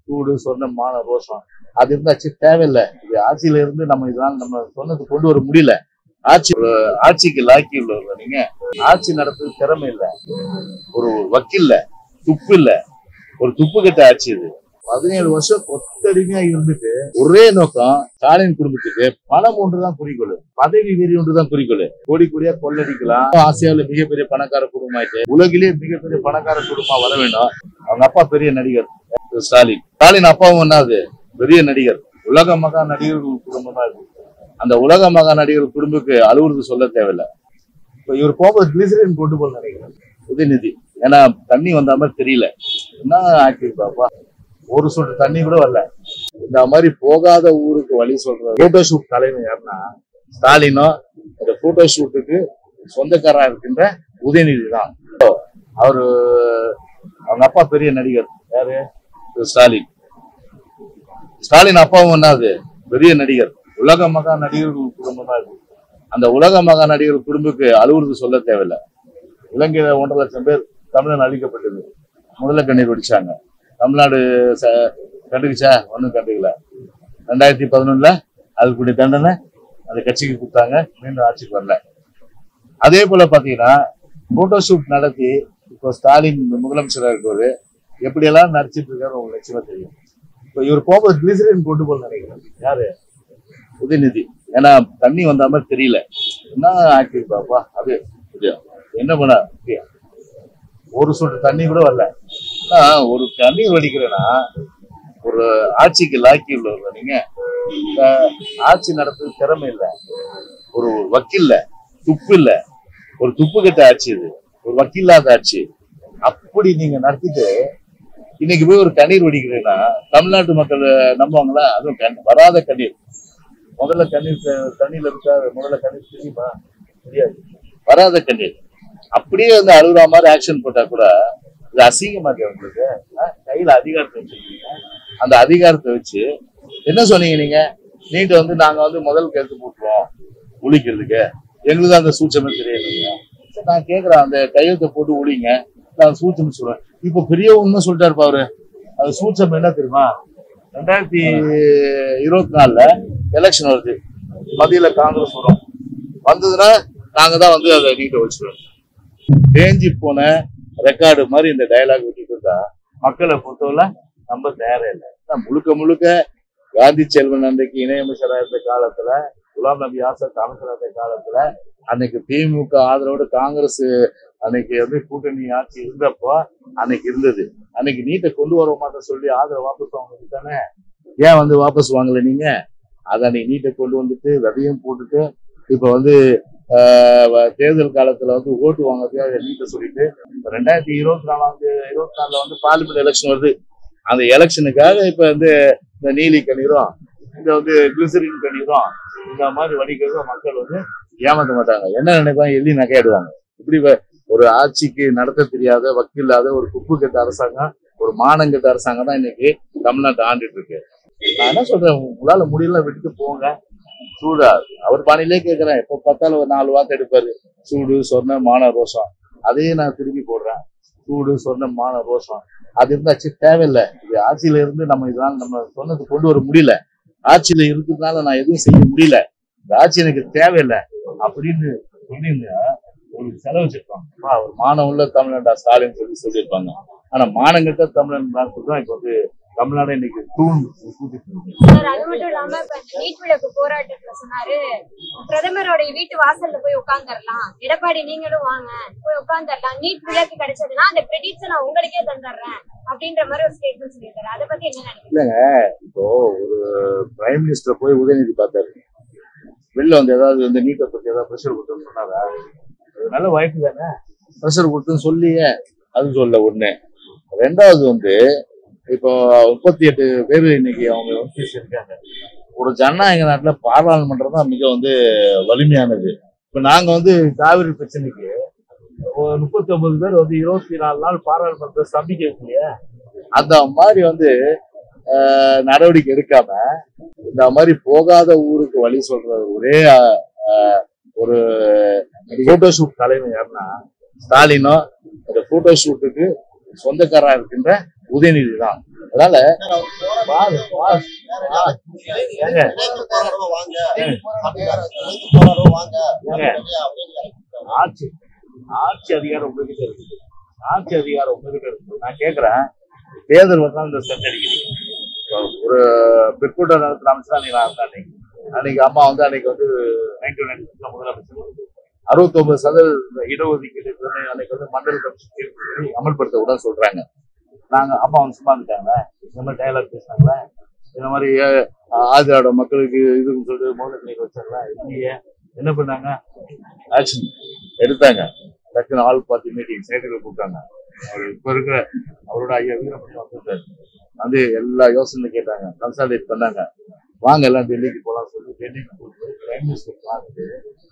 சூடு சொர்ணம் மான ரோஷம் அது இருந்தாச்சு தேவையில்லை இது ஆட்சியில இருந்து நம்ம இதெல்லாம் நம்ம சொன்னது கொண்டு வர முடியல ஆட்சி ஒரு ஆட்சிக்கு லாக்கி உள்ளவங்க நீங்க ஆட்சி நடத்துறது திறமை இல்ல ஒரு வக்கீல்ல துப்பு இல்ல ஒரு துப்பு கட்ட ஆட்சி இது பதினேழு வருஷம் கொத்தடிமையா இருந்துட்டு ஒரே நோக்கம் ஸ்டாலின் குடும்பத்துக்கு பணம் ஒன்றுதான் குறிக்கோள் பதவி வெறி ஒன்றுதான் குறிக்கோள் கோடி கோடியா கொள்ளடிக்கலாம் ஆசியாவில மிகப்பெரிய பணக்கார குடும்பம் ஆயிட்டு உலகிலேயே மிகப்பெரிய பணக்கார குடும்பமா வர வேண்டும் அவங்க அப்பா பெரிய நடிகர் திரு ஸ்டாலின் ஸ்டாலின் அப்பாவும் என்னது பெரிய நடிகர் உலக மகா நடிகர்கள் குடும்பம் தான் இது அந்த உலக மகா நடிகர் குடும்பத்துக்கு அலுவலகம் சொல்ல தேவையில்லை இப்ப இவர் போகும்போது கிளிசரின் கொண்டு போக நினைக்கிறேன் உதயநிதி ஏன்னா தண்ணி வந்த மாதிரி தெரியல என்ன ஆக்டிவ் பாப்பா ஒரு சொட்டு தண்ணி கூட வரல இந்த மாதிரி போகாத ஊருக்கு வழி சொல்ற போட்டோ ஷூட் தலைவர் யாருன்னா ஸ்டாலினோ இந்த போட்டோ ஷூட்டுக்கு சொந்தக்காரா இருக்கின்ற உதயநிதி தான் அவரு அவங்க அப்பா பெரிய நடிகர் யாரு திரு ஸ்டாலின் ஸ்டாலின் அப்பாவும் என்னது பெரிய நடிகர் உலக மகா நடிகர்கள் குடும்பம் தான் இது அந்த உலக மகா நடிகர் குடும்பத்துக்கு அலுவலகம் சொல்ல தேவையில்லை இலங்கையில ஒன்றரை லட்சம் பேர் தமிழன் அழிக்கப்பட்டது முதல்ல கண்ணீர் வெடிச்சாங்க தமிழ்நாடு ச- கண்டுக்குச்சா ஒன்றும் கண்டுக்கல ரெண்டாயிரத்தி பதினொன்னுல அதுக்குரிய தண்டனை அந்த கட்சிக்கு கொடுத்தாங்க மீண்டும் ஆட்சிக்கு வரல அதே போல பாத்தீங்கன்னா போட்டோ ஷூட் நடத்தி இப்போ ஸ்டாலின் முதலமைச்சராக இருக்கவர் எப்படியெல்லாம் நடிச்சிட்டு இருக்காரு உங்களுக்கு நிச்சயமா தெரியும் இப்போ இவர் போகும்போது கிளிசரின் கொண்டு போக நினைக்கிறேன் யாரு உதயநிதி ஏன்னா தண்ணி வந்த மாதிரி தெரியல என்ன ஆக்டிவ் பாப்பா அது இது என்ன பண்ண அப்படியா? ஒரு சொட்டு தண்ணி கூட வரல ஆனா, ஒரு தண்ணீர் வடிக்கிறேன்னா ஒரு ஆட்சிக்கு லாக்கி உள்ளவங்க நீங்க இந்த ஆட்சி நடத்துறது திறமை இல்ல ஒரு வக்கீல்ல துப்பு இல்ல ஒரு துப்பு கட்ட ஆட்சி இது ஒரு வக்கீல்லாத ஆட்சி அப்படி நீங்க நடத்திட்டு இன்னைக்கு போய் ஒரு கண்ணீர் வடிக்கிறேன்னா தமிழ்நாட்டு மக்கள் நம்புவாங்களா அதுவும் கண்- வராத கண்ணீர் முதல்ல கண்ணீர் த- தண்ணியில இருக்கா முதல்ல கண்ணீர் தெரியுமா தெரியாது வராத கண்ணீர் அப்படியே வந்து அழுகுற மாதிரி ஆக்ஷன் போட்டா கூட இது அசிங்கமா இருக்கு உங்களுக்கு ஆ? கையில அதிகாரத்தை வச்சிருக்கீங்க அந்த அதிகாரத்தை வச்சு என்ன சொன்னீங்க நீங்க நீங்க வந்து நாங்க வந்து முதல் கருத்து போட்டுருவோம் ஒழிக்கிறதுக்கு எங்களுக்கு அந்த சூட்சமே தெரியலைங்க சரி, நான் கேக்குறேன் அந்த கையெழுத்தை போட்டு ஒழிங்க நான் சூட்சம் சொல்றேன் இப்போ பெரிய உண்மை சொல்லிட்டாருப்பா அவரு அது சூட்சம் என்ன தெரியுமா ரெண்டாயிரத்தி இருபத்தி நாலுல எலெக்ஷன் வருது மத்தியில காங்கிரஸ் வரும் வந்ததுன்னா நாங்க தான் வந்து அதை நீட்ட வச்சிருவோம் தேஞ்சி போன ரெக்கார்டு மாதிரி இந்த டயலாக் விட்டுட்டு இருந்தா மக்களை பொறுத்தவரை நம்ம தயாரா இல்லை ஆனா முழுக்க முழுக்க காந்தி செல்வன் அன்றைக்கு இணையமைச்சராக இருந்த காலத்துல குலாம் நபி ஆசாத் அமைச்சராக இருந்த காலத்துல அன்னைக்கு திமுக ஆதரவோடு காங்கிரஸ் அன்னைக்கு வந்து கூட்டணி ஆட்சி இருந்தப்போ அன்னைக்கு இருந்தது அன்னைக்கு நீட்டை கொண்டு வர மாட்டேன் சொல்லி ஆதரவு வாபஸ் வாங்கினது தானே ஏன் வந்து வாபஸ் வாங்கல நீங்க அதை அன்னைக்கு நீட்டை கொண்டு வந்துட்டு விதையும் போட்டுட்டு இப்ப வந்து ஆஹ் வ- தேர்தல் காலத்துல வந்து ஓட்டு வாங்குறதுக்காக நீட்ட சொல்லிட்டு இப்ப ரெண்டாயிரத்தி இருபத்தி நாலாவது இருபத்தி நாலுல வந்து பார்லிமெண்ட் எலெக்ஷன் வருது அந்த எலெக்ஷனுக்காக இப்ப வந்து இந்த நீலி கண்ணீரும் இந்த வந்து கிளிசரின் கண்ணீரும் இந்த மாதிரி வடிக்கிறதும் மக்கள் வந்து ஏமாத்த மாட்டாங்க என்ன நினைப்பாங்க எள்ளி நகையாடுவாங்க இப்படி வ- ஒரு ஆட்சிக்கு நடத்த தெரியாத வக்கீல்லாத ஒரு குப்பு கெட்ட அரசாங்கம் ஒரு மானங்கெட்ட அரசாங்கம் தான் இன்னைக்கு தமிழ்நாட்டை ஆண்டுட்டு இருக்கு நான் என்ன சொல்றேன் உங்களால முடியல விட்டுட்டு போங்க சூடா அவர் பாணியிலே கேட்கிறேன் எப்ப பார்த்தாலும் ஒரு நாலு வார்த்தை எடுப்பாரு சூடு சொர்ண மான ரோஷம் அதையே நான் திருப்பி போடுறேன் சூடு சொர்ண மான ரோஷம் அது இருந்தாச்சு தேவையில்லை இது ஆட்சியில இருந்து நம்ம இதெல்லாம் நம்ம சொன்னது கொண்டு வர முடியல ஆட்சியில இருக்கிறதுனால நான் எதுவும் செய்ய முடியல இந்த ஆட்சி எனக்கு தேவையில்லை அப்படின்னு சொன்னீங்கன்னா ஒரு செலவு வச்சிருப்பாங்க ஒரு மானம் உள்ள தமிழ்நாடா ஸ்டாலின் சொல்லி சொல்லியிருப்பாங்க ஆனா மானங்கிட்ட தமிழன் தான் சொல்றோம் இப்ப வந்து தமிழ்நாடு இன்னைக்கு தூண் கூட்டிட்டு இருக்கு. சார் அது மட்டும் இல்லாம இப்ப நீட் விளக்கு போராட்டத்துல சொன்னாரு பிரதமரோட வீட்டு வாசல்ல போய் உட்கார்ந்துடலாம் எடப்பாடி நீங்களும் வாங்க போய் உட்கார்ந்துடலாம் நீட் விளக்கு கிடைச்சதுன்னா அந்த கிரெடிட்ஸ் நான் உங்களுக்கே தந்துடுறேன் அப்படின்ற மாதிரி ஒரு ஸ்டேட்மெண்ட் சொல்லியிருக்காரு அதை பத்தி என்ன நினைக்கிறீங்க இப்போ ஒரு பிரைம் மினிஸ்டர் போய் உதயநிதி பார்த்தாரு வெளில வந்து ஏதாவது வந்து நீட்டை பத்தி ஏதாவது ப்ரெஷர் கொடுத்துன்னு சொன்னாரா அது நல்ல வாய்ப்பு தானே ப்ரெஷர் கொடுத்துன்னு சொல்லியே அது சொல்ல ஒண்ணு ரெண்டாவது வந்து இப்போ முப்பத்தி எட்டு பேர் இன்னைக்கு அவங்க எம்பிஸ் இருக்காங்க ஒரு ஜனநாயக நாட்டுல பாராளுமன்றம் தான் மிக வந்து வலிமையானது இப்ப நாங்க வந்து காவிரி பிரச்சனைக்கு ஒரு முப்பத்தி ஒன்பது பேர் வந்து இருபத்தி நாலு நாள் பாராளுமன்றத்தை ஸ்தம்பிக்க வைக்கலையா அந்த மாதிரி வந்து ஆஹ், நடவடிக்கை எடுக்காம இந்த மாதிரி போகாத ஊருக்கு வழி சொல்ற ஒரே ஆஹ், ஆஹ், ஒரு போட்டோ ஷூட் தலைவர் யாருன்னா ஸ்டாலினோ அந்த போட்டோ ஷூட்டுக்கு சொந்தக்காரா இருக்கின்ற உதயநிதி தான் அதனால பாரு, பாரு, பாரு. ஏங்க, ஆட்சி ஆட்சி அதிகாரம் உங்ககிட்ட இருக்குது ஆட்சி அதிகாரம் உங்ககிட்ட இருக்குது நான் கேக்குறேன் தேர்தல் வந்தா இந்த செட் அடிக்கிறீங்க இப்போ ஒரு பிற்பட்ட நடத்துற அமைச்சர் அன்னைக்கு நான் இருந்தேன் அன்னைக்கு அன்னைக்கு அம்மா வந்து அன்னைக்கு வந்து நைன்டி நைன் முதலமைச்சர் அறுபத்தொன்பது சதவீத இடஒதுக்கீடு சொன்ன அன்னைக்கு வந்து மண்டல கமிஷன் அமல்படுத்த உடனே சொல்றாங்க நாங்க அம்மா வந்து சும்மா இருந்துட்டாங்க இந்த மாதிரி டயலாக் பேசினாங்களே இந்த மாதிரி அஹ், ஆதிராவிட மக்களுக்கு இதுன்னு சொல்லிட்டு மௌன கிளினிக் வச்சாங்களா இல்லையே என்ன பண்ணாங்க ஆக்ஷன் எடுத்தாங்க டக்குன்னு ஆல் பார்ட்டி மீட்டிங் சேகரில் கூப்பிட்டாங்க அவர் இப்ப இருக்கிற அவரோட ஐயா வீரப்படி வந்திருக்காரு வந்து எல்லா யோசனை கேட்டாங்க கன்சல்டேட் பண்ணாங்க வாங்க எல்லாம் டெல்லிக்கு போலாம் சொல்லி டெல்லிக்கு போட்டு பிரைம் மினிஸ்டர் பார்த்துட்டு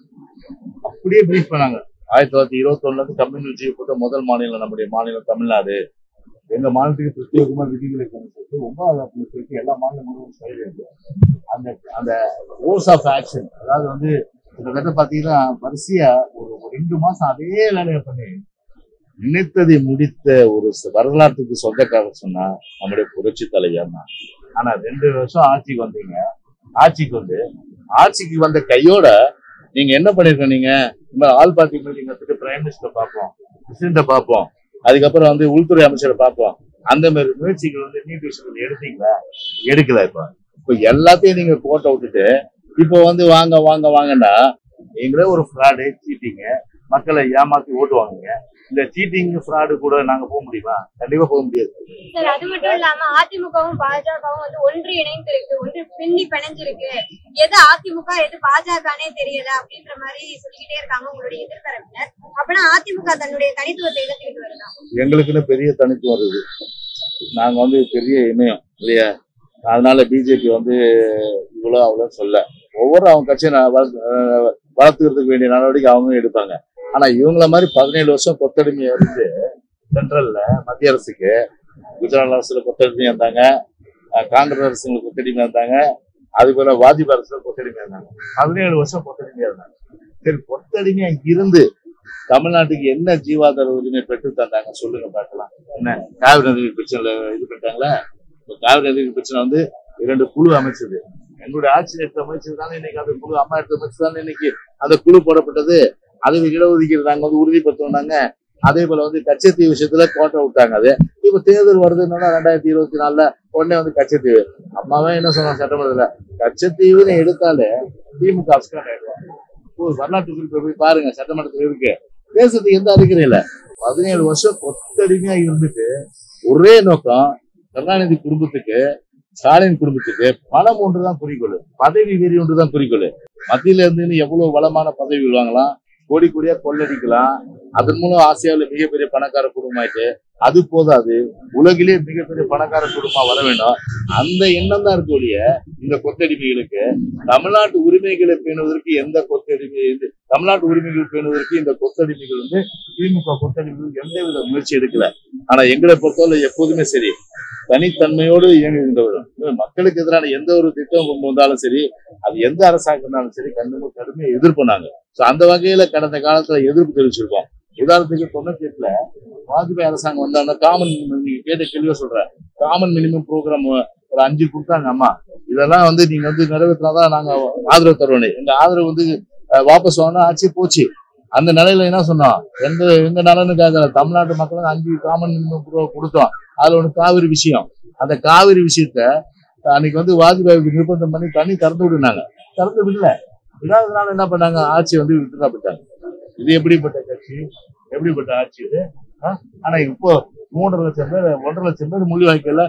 அப்படியே பிரீஃப் பண்ணாங்க ஆயிரத்தி தொள்ளாயிரத்தி இருபத்தி ஒண்ணுல இருந்து கம்யூனிட்டி போட்ட முதல் மாநிலம் நம்முடைய மாநிலம் தமிழ்நாடு எங்க மாநிலத்துக்கு பிரத்யேகமா விதிகளை கொண்டு சொல்லிட்டு ஒன்பதாவது அப்படின்னு சொல்லிட்டு எல்லா மாநிலங்களும் செயல்படுது அந்த அந்த கோர்ஸ் ஆஃப் ஆக்ஷன் அதாவது வந்து கிட்டத்தட்ட பாத்தீங்கன்னா வரிசையா ஒரு ஒரு ரெண்டு மாசம் அதே வேலையை பண்ணி நினைத்ததை முடித்த ஒரு ச- வரலாற்றுக்கு சொந்தக்காரர் சொன்னா நம்முடைய புரட்சி தலைவர் தான் ஆனா ரெண்டு வருஷம் ஆட்சிக்கு வந்தீங்க ஆட்சிக்கு வந்து ஆட்சிக்கு வந்த கையோட நீங்க என்ன பண்ணிருக்க நீங்க இந்த ஆல் பார்ட்டி மீட்டிங் வந்துட்டு பிரைம் மினிஸ்டர் பார்ப்போம் பிரசிடண்ட பார்ப்போம் அதுக்கப்புறம் வந்து உள்துறை அமைச்சரை பார்ப்போம் அந்த மாதிரி முயற்சிகள் வந்து நீட் விஷயத்தில் எடுத்தீங்களா எடுக்கல இப்ப இப்ப எல்லாத்தையும் நீங்க கோட்டை விட்டுட்டு இப்போ வந்து வாங்க வாங்க வாங்கன்னா நீங்களே ஒரு ஃப்ராடு சீட்டிங்க மக்களை ஏமாத்தி ஓட்டு வாங்குங்க இந்த சீட்டிங் ஃப்ராடு கூட நாங்க போக முடியுமா கண்டிப்பா போக முடியாது சார் அது மட்டும் இல்லாம அதிமுகவும் பாஜகவும் வந்து ஒன்று இணைந்து இருக்கு ஒன்று பின்னி பிணைஞ்சிருக்கு எது அதிமுக எது பாஜகனே தெரியல அப்படின்ற மாதிரி சொல்லிக்கிட்டே இருக்காங்க உங்களுடைய எதிர்த்தரப்பினர் அப்படின்னா அதிமுக தன்னுடைய தனித்துவத்தை இழந்துகிட்டு வருதா எங்களுக்குன்னு பெரிய தனித்துவம் இருக்குது நாங்க வந்து பெரிய இமயம் இல்லையா அதனால பிஜேபி வந்து இவ்வளோ அவ்வளோ சொல்ல ஒவ்வொரு அவங்க கட்சியை நான் வளர்த்து- அஹ் வளர்த்துக்கிறதுக்கு வேண்டிய நடவடிக்கை அவங்க எடுப்பாங்க ஆனா இவங்கள மாதிரி பதினேழு வருஷம் கொத்தடிமை இருந்து சென்ட்ரல்ல மத்திய அரசுக்கு குஜராத் அரசுல கொத்தடிமை இருந்தாங்க அஹ் காங்கிரஸ் அரசுல கொத்தடிமை இருந்தாங்க அது போல வாஜ்பாய் அரசுல கொத்தடிமை இருந்தாங்க பதினேழு வருஷம் கொத்தடிமையா இருந்தாங்க சரி கொத்தடிமையா இருந்து தமிழ்நாட்டுக்கு என்ன ஜீவாதார உரிமை பெற்று தந்தாங்க சொல்லுங்க பார்க்கலாம் என்ன காவிரி நதி பிரச்சனைல இது பண்ணிட்டாங்களா இப்ப காவிரி நதி பிரச்சனை வந்து இரண்டு குழு அமைச்சது எங்களுடைய ஆட்சி எடுத்த அமைச்சது தானே இன்னைக்கு அந்த குழு அம்மா எடுத்த அமைச்சது தானே இன்னைக்கு அந்த குழு போடப்பட்டது அது இடஒதுக்கீடு நாங்க வந்து உறுதிப்படுத்தினாங்க அதே போல வந்து கச்சத்தீவு விஷயத்துல கோட்டை விட்டாங்க அது இப்ப தேர்தல் வருதுன்னா ரெண்டாயிரத்தி இருபத்தி நாலுல உடனே வந்து கச்சத்தீவு அம்மாவே என்ன சொன்னாங்க சட்டமன்றத்துல கச்சத்தீவுன்னு எடுத்தாலே திமுக அப்ஸ்காண்ட் ஆயிடுவாங்க ஒரு வரலாற்று குறிப்பை போய் பாருங்க சட்டமன்றத்துல இருக்கு பேசுறதுக்கு எந்த அதிகாரம் இல்ல பதினேழு வருஷம் கொத்தடிமையா இருந்துட்டு ஒரே நோக்கம் கருணாநிதி குடும்பத்துக்கு ஸ்டாலின் குடும்பத்துக்கு பணம் ஒன்றுதான் குறிக்கோள் பதவி வெறி ஒன்றுதான் குறிக்கோள் மத்தியில இருந்து எவ்வளவு வளமான பதவி வாங்கலாம் கோடி கோடியா கொள்ளடிக்கலாம் அதன் மூலம் ஆசியாவில் மிகப்பெரிய பணக்கார குடும்பம் ஆயிட்டு அது போதாது உலகிலே மிகப்பெரிய பணக்கார குடும்பமா வர வேண்டும் அந்த எண்ணம் தான் இருக்கு ஒழிய இந்த கொத்தடிமைகளுக்கு தமிழ்நாட்டு உரிமைகளை பேணுவதற்கு எந்த கொத்தடிமை இது தமிழ்நாட்டு உரிமைகள் பேணுவதற்கு இந்த கொத்தடிமைகள் வந்து திமுக கொத்தடிமைகள் எந்தவித முயற்சி எடுக்கல ஆனா எங்களை பொறுத்தவரை எப்போதுமே சரி தனித்தன்மையோடு இயங்குகின்றவர் மக்களுக்கு எதிரான எந்த ஒரு திட்டம் கொண்டு வந்தாலும் சரி அது எந்த அரசாங்கம் இருந்தாலும் சரி கண்டிப்பா கடுமையை எதிர்ப்பு நாங்க சோ அந்த வகையில கடந்த காலத்துல எதிர்ப்பு தெரிவிச்சிருக்கோம் உதாரணத்துக்கு தொண்ணூத்தி எட்டுல வாஜ்பாய் அரசாங்கம் வந்தாங்க காமன் நீங்க கேட்ட கேள்வியா சொல்றேன் காமன் மினிமம் ப்ரோக்ராம் ஒரு அஞ்சு கொடுத்தாங்க அம்மா இதெல்லாம் வந்து நீங்க வந்து நிறைவேற்றினாதான் நாங்க ஆதரவு தருவோம் எங்க ஆதரவு வந்து அஹ், வாபஸ் வாங்கினா ஆட்சி போச்சு அந்த நிலையில என்ன சொன்னோம் எந்த எந்த நலனுக்காக தமிழ்நாட்டு மக்களுக்கு அஞ்சு காமன் மினிமம் கொடுத்தோம் அதுல ஒண்ணு காவிரி விஷயம் அந்த காவிரி விஷயத்த அன்னைக்கு வந்து வாஜ்பாய்க்கு நிர்பந்தம் பண்ணி தண்ணி திறந்து விடுனாங்க திறந்து விடல இல்லாததுனால என்ன பண்ணாங்க ஆட்சி வந்து விட்டுதா போயிட்டாங்க இது எப்படிப்பட்ட கட்சி எப்படிப்பட்ட ஆட்சி இது ஆ? ஆனா இப்போ மூன்றரை லட்சம் பேர் ஒன்றரை லட்சம் பேர் மொழி வாய்க்கல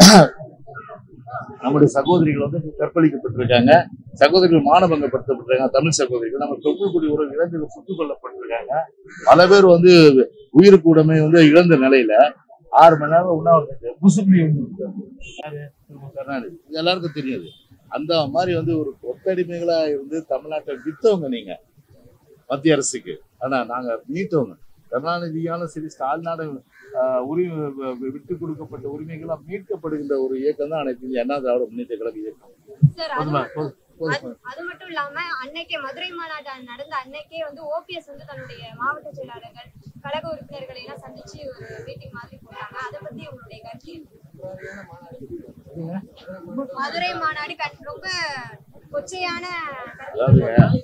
நம்முடைய சகோதரிகள் வந்து கற்பழிக்கப்பட்டிருக்காங்க சகோதரிகள் மானபங்கப்படுத்தப்பட்டிருக்காங்க தமிழ் சகோதரிகள் நம்ம தொகுதிக்குடி ஒரு இளைஞர்கள் சுட்டுக் கொல்லப்பட்டிருக்காங்க பல பேர் வந்து உயிருக்கு உடைமை வந்து இழந்த நிலையில ஆறு மணி நேரம் உண்ணாவிரதம் முசுப்லி வந்து யாரு? திரு கருணாநிதி இது எல்லாருக்கும் தெரியாது அந்த மாதிரி வந்து ஒரு கொத்தடிமைகளா இருந்து தமிழ்நாட்டை வித்தவங்க நீங்க மத்திய அரசுக்கு ஆனா நாங்க மீட்டவங்க கருணாநிதியாலும் சரி ஸ்டாலினால ஆஹ், உரிமை வ- வ- விட்டு கொடுக்கப்பட்ட உரிமைகள்லாம் மீட்கப்படுகின்ற ஒரு இயக்கம் தான் அனைத்து இந்திய அண்ணா திராவிட முன்னேற்ற கழக இயக்கம் சார் அது போதுமா போதும், போதும். அது மட்டும் இல்லாம அன்னைக்கே மதுரை மாநாடு நடந்த அன்னைக்கே வந்து ஓபிஎஸ் வந்து தன்னுடைய மாவட்ட செயலாளர்கள் கழக உறுப்பினர்களை எல்லாம் சந்திச்சு ஒரு மீட்டிங் மாதிரி போட்டாங்க அதை பத்தி உங்களுடைய கருத்து என்ன? மதுரை மாநாடு கண்- ரொம்ப கொச்சையான அதாவது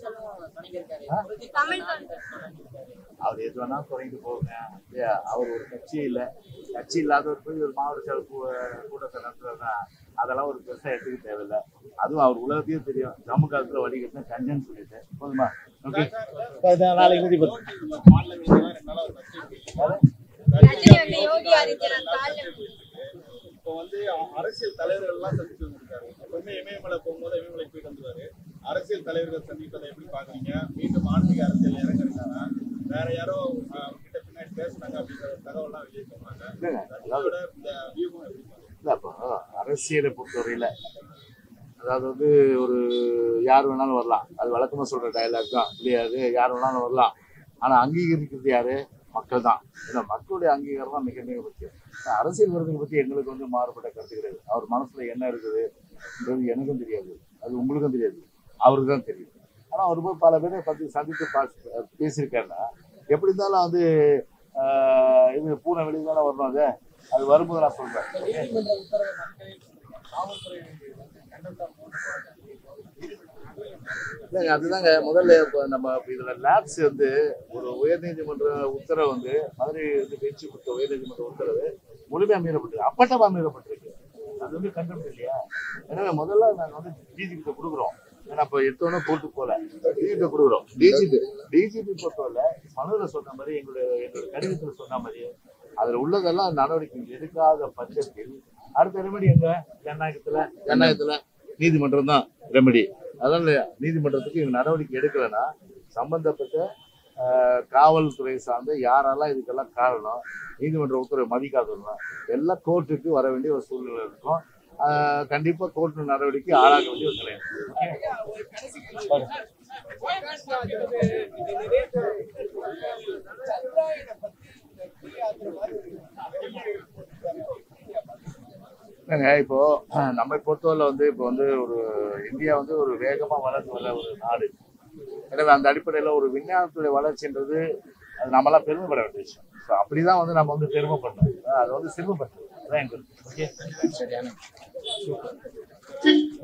தமிழ் தொண்டு அவர் எது வேணா தொடங்கிட்டு போகுங்க இல்லையா அவர் ஒரு கட்சி இல்ல கட்சி இல்லாதவர் போய் ஒரு மாவட்ட செயல் கூ- கூட்டத்தை நடத்துறதுனா அதெல்லாம் ஒரு பெருசா எடுத்துக்க தேவையில்லை அதுவும் அவர் உலகத்தையும் தெரியும் ஜம்மு காலத்துல வடிகட்டின கஞ்சன் சொல்லிட்டு போதுமா ஓகே நாளைக்கு மீதி ரஜினி வந்து யோகி ஆதித்யநாத் காலில் விழுந்து. இப்போ வந்து அ- அரசியல் தலைவர்கள் எல்லாம் சந்திச்சு வந்திருக்காரு எப்பவுமே இமயமலை போகும்போது இமயமலை போயிட்டு வந்துருவாரு அரசியல் தலைவர்கள் சந்திப்பதை எப்படி பாக்குறீங்க மீண்டும் ஆன்மீக அரசியல் இறங்குறாரா வேற யாரோ அஹ், கிட்ட பின்னாடி பேசுனாங்க அப்படிங்கிற ஒரு தகவல்லாம் வெளியே சொன்னாங்க ரஜினியோட இந்த வியூகம் எப்படி பாக்குறீங்க இல்ல அப்போ அரசியலை பொறுத்தவரையில அதாவது வந்து ஒரு யார் வேணாலும் வரலாம் அது வழக்கமா சொல்ற டயலாக் தான் இல்லையா அது யார் வேணாலும் வரலாம் ஆனா அங்கீகரிக்கிறது யாரு மக்கள் தான் ஏன்னா மக்களுடைய அங்கீகாரம் தான் மிக மிக முக்கியம் அரசியல் விருதுகளை பத்தி எங்களுக்கு வந்து மாறுபட்ட கருத்து கிடையாது அவர் மனசுல என்ன இருக்குதுன்றது எனக்கும் தெரியாது அது உங்களுக்கும் தெரியாது அவருக்கு தான் தெரியும் ஆனா அவர் போய் பல பேரை பத்தி சந்தித்து பாஸ்- பேசியிருக்காருன்னா எப்படி இருந்தாலும் வந்து ஆஹ், இது பூனை வெளியே தானே வரணும் அது அது வரும்போது நான் சொல்றேன் நீதிமன்ற உத்தரவை மறுக்கவே காவல்துறை கண்டனம் இல்லைங்க அதுதாங்க முதல்ல இப்போ நம்ம இதுல லேப்ஸ் வந்து ஒரு உயர்நீதிமன்ற உத்தரவு வந்து மதுரை வந்து பெஞ்சு கொடுத்த உயர்நீதிமன்ற உத்தரவு முழுமையா மீறப்பட்டிருக்கு அப்பட்டமா மீறப்பட்டிருக்கு அது வந்து கண்டனம் இல்லையா எனவே முதல்ல நாங்க வந்து டிஜிபி கொடுக்குறோம் ஏன்னா இப்போ எடுத்தோன்னே போட்டு போல டிஜிபி கொடுக்குறோம் டிஜிபி டிஜிபி பொறுத்தவரை மனுவில் சொன்ன மாதிரி எங்களுடைய எங்களுடைய கடிதத்துல சொன்ன மாதிரி அதுல உள்ளதெல்லாம் நடவடிக்கை எடுக்காத பட்சத்தில் அடுத்த ரெமெடி எங்க ஜனநாயகத்துல ஜனநாயகத்துல நீதிமன்றம் தான் ரெமெடி அதனால நீதிமன்றத்துக்கு இவங்க நடவடிக்கை எடுக்கலைன்னா சம்பந்தப்பட்ட ஆஹ், காவல்துறை சார்ந்த யாரெல்லாம் இதுக்கெல்லாம் காரணம் நீதிமன்ற உத்தரவை மதிக்காதவங்க எல்லாம் கோர்ட்டுக்கு வர வேண்டிய ஒரு சூழ்நிலை இருக்கும் ஆஹ், கண்டிப்பா கோர்ட்டு நடவடிக்கை ஆளாக வேண்டிய ஒரு நிலை இருக்கும். இல்லைங்க இப்போ அஹ், நம்மை பொறுத்தவரை வந்து இப்போ வந்து ஒரு இந்தியா வந்து ஒரு வேகமா வளர்ந்து வர ஒரு நாடு எனவே அந்த அடிப்படையில ஒரு விஞ்ஞானத்துடைய வளர்ச்சின்றது அது நம்மளாம் பெருமைப்பட வேண்டிய விஷயம் ஸோ அப்படிதான் வந்து நம்ம வந்து பெருமைப்படணும் அதை வந்து சிறுமைப்படுத்தணும் அதான் எங்களுக்கு ஓகே சரியான